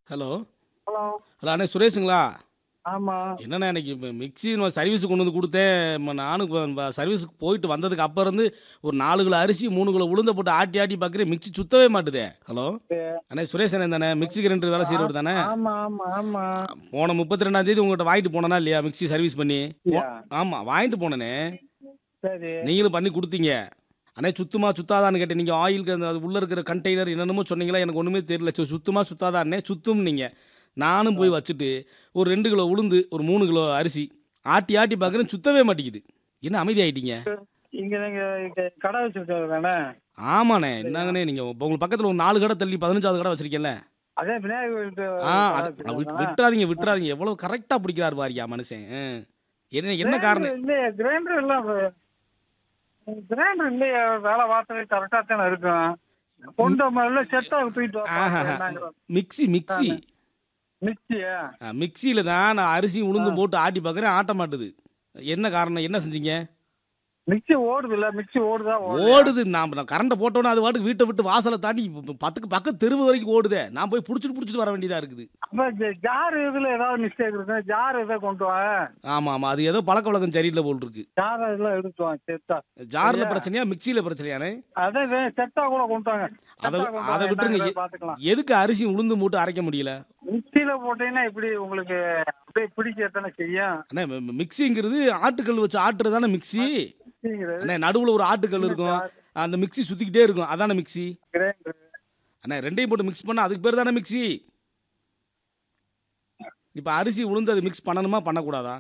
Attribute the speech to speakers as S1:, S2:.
S1: Hello
S2: hello
S1: hello அண்ணே சுரேஷுங்களா
S2: ஆமா
S1: என்னண்ணே எனக்கு இப்போ மிக்ஸி நான் சர்வீஸுக்கு கொண்டு வந்து கொடுத்தேன் ம- நானும் இப்போ சர்வீஸுக்கு போயிட்டு வந்ததுக்கு அப்போ இருந்து ஒரு நாலு கிலோ அரிசி மூணு கிலோ உளுந்த போட்டு ஆட்டி ஆட்டி பார்க்குறேன் மிக்ஸி சுத்தவே மாட்டுதே ஹலோ அண்ணே சுரேஷ் அண்ணே தானே மிக்ஸி கிரைண்டர் வேலை செய்கிறவர் தானே
S2: ஆமா ஆமா ஆமா
S1: போன முப்பத்தி ரெண்டாம் தேதி உங்கள்கிட்ட வாங்கிட்டு போனேனா இல்லையா மிக்ஸி சர்வீஸ் பண்ணி
S2: யா.
S1: ஆமாம் வாங்கிட்டு போனேனே
S2: சரி
S1: நீங்களும் பண்ணி கொடுத்தீங்க அண்ணே சுத்தமா சுத்தாதான்னு கேட்டேன் நீங்கள் ஆயிலுக்கு அந்த அது உள்ளே இருக்கிற கண்டெய்னர் என்னென்னமோ சொன்னீங்களா எனக்கு ஒன்றுமே தெரியல சு- சுத்தமா சுத்தாதான்னே சுத்தும் நீங்கள் நானும் போய் வச்சுட்டு ஒரு ரெண்டு கிலோ உளுந்து ஒரு மூணு கிலோ அரிசி ஆட்டி ஆட்டி பார்க்குறேன் சுத்தவே மாட்டேங்குது என்ன அமைதி ஆயிட்டீங்க
S2: இங்க நீங்க இங்க கடை வச்சிருக்காரு தானே
S1: ஆமாண்ணே என்னங்கண்ணே நீங்கள் உங்களுக்கு பக்கத்தில் ஒரு நாலு கடை தள்ளி பதினஞ்சாவது கடை வச்சிருக்கேன்ல
S2: அதே விநாயகர் கோயிலுக்கு
S1: ஆ
S2: கடை
S1: அது
S2: வச்சிருக்காரு
S1: விட்-
S2: தானே?
S1: விட்டுறாதீங்க விட்டுறாதீங்க எவ்வளோ கரெக்டாக பிடிக்கிறார் வாரியா மனுஷன் ஆ. என்ன என்ன காரணம்
S2: இல்லையே கிரைண்டர் எல்லாம் கிரைண்டர் இல்லையே வேலை வார்த்தை கரெக்டா தானே இருக்கும் கொண்டு முதல்ல செட்டா தூக்கிட்டு
S1: ஆஹா. மிக்ஸி மிக்ஸி
S2: மிக்சியா
S1: மிக்சியில் தான் நான் அரிசி உளுந்து போட்டு ஆட்டி பார்க்குறேன் ஆட்ட மாட்டுது என்ன காரணம் என்ன செஞ்சீங்க
S2: மிக்சி ஓடுது இல்ல மிக்சி ஓடுதா ஓடுதா?
S1: ஓடுது நான் நான் கரண்ட்டை போட்டோன்னே அது வாட்டுக்கு வீட்டை விட்டு வாசலை தாண்டி இப்ப பத்துக்கு பக்கம் தெருவு வரைக்கும் ஓடுதே நான் போய் பிடிச்சிட்டு பிடிச்சிட்டு வர வேண்டியதாக இருக்குது
S2: அப்ப ஜ- ஜார் இதுல ஏதாவது மிஸ்டேக் இருக்கு ஜார் இதை கொண்டு வா
S1: ஆமாம் ஆமாம் அது ஏதோ பழக்க வழக்கம் சரியில்லை போல் இருக்கு
S2: ஜார் இதெல்லாம் எடுத்து வா செட்டா
S1: ஜாரில்
S2: சரியா?
S1: பிரச்சனையா மிக்சியில் பிரச்சனையானே
S2: அதே செட்டா கூட கொண்டு வாங்க
S1: அதை
S2: செட்டா கொண்டு
S1: அதை
S2: வாங்க,
S1: விட்டுருங்க
S2: என்னங்கிறத
S1: எ-
S2: பாத்துக்கலாம்
S1: எதுக்கு அரிசி உளுந்து போட்டு அரைக்க முடியல
S2: மிக்சியில போட்டீங்கன்னா இப்படி உங்களுக்கு அப்படியே பிடிக்க தானே செய்யும்
S1: அண்ணே மி- மி- மிக்சிங்கிறது ஆட்டுக்கல் வச்சு ஆட்டுறது தானே மிக்சி
S2: மிக்சிங்கிறது
S1: அண்ணே நடுவில் ஒரு ஆட்டுக்கல் இருக்கும் அந்த மிக்ஸி சுற்றிக்கிட்டே இருக்கும் அதானே மிக்ஸி
S2: கிரைண்டர்
S1: அண்ணா ரெண்டையும் போட்டு மிக்ஸ் பண்ணால் அதுக்கு பேர் தானே மிக்ஸி இப்போ அரிசி உளுந்து அது மிக்ஸ் பண்ணணுமா பண்ணக்கூடாதா